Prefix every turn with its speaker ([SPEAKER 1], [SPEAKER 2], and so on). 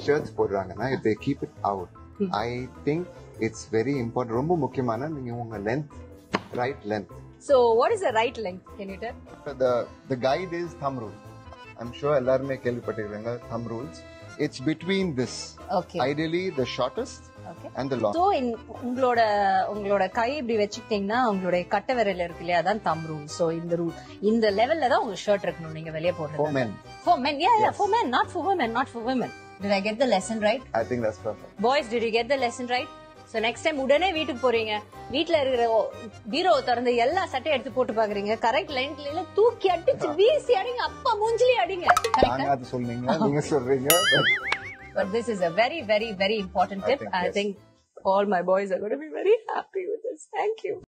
[SPEAKER 1] Shirts போடுறாங்கன்னா if they keep it out
[SPEAKER 2] Hmm.
[SPEAKER 1] I think it's very important ரொம்ப முக்கியமான நீங்க உங்க length right length
[SPEAKER 2] So what is the right length? Can you tell?
[SPEAKER 1] the the guide is thumb rule i'm sure எல்லாருமே கேள்விப்பட்டிருக்காங்க thumb rules it's between this
[SPEAKER 2] Okay.
[SPEAKER 1] ideally the shortest
[SPEAKER 2] Okay.
[SPEAKER 1] and the long
[SPEAKER 2] so உங்களோட உங்களோட கை இப்படி வச்சுக்கிட்டீங்கன்னா உங்களுடைய கட்டை விரல் இருக்கு இல்லையா அதான் தம் ரூல் ஸோ இந்த ரூல் இந்த லெவல்ல தான் உங்க ஷர்ட் இருக்கணும் நீங்க வெளியே
[SPEAKER 1] for
[SPEAKER 2] போடுறது
[SPEAKER 1] men
[SPEAKER 2] For men, yeah, yeah,
[SPEAKER 1] Yes.
[SPEAKER 2] for men, not for women, not for women. Did I get the lesson right?
[SPEAKER 1] i think that's perfect
[SPEAKER 2] Boys, did you get the lesson right? So next time உடனே வீட்டுக்கு போறீங்க வீட்ல இருக்கிற பீரோ திறந்து எல்லா சட்டையும் எடுத்து போட்டு பாக்குறீங்க கரெக்ட் லைன்ல தூக்கி அடிச்சு வீசி அடிங்க அப்பா மூஞ்சிலி அடிங்க
[SPEAKER 1] நாங்க
[SPEAKER 2] கரெக்டா
[SPEAKER 1] அது சொன்னீங்க நீங்க சொல்றீங்க but
[SPEAKER 2] But this is a very, very, very important
[SPEAKER 1] I
[SPEAKER 2] tip.
[SPEAKER 1] think,
[SPEAKER 2] I
[SPEAKER 1] yes.
[SPEAKER 2] think all my boys are going to be very happy with this. Thank you.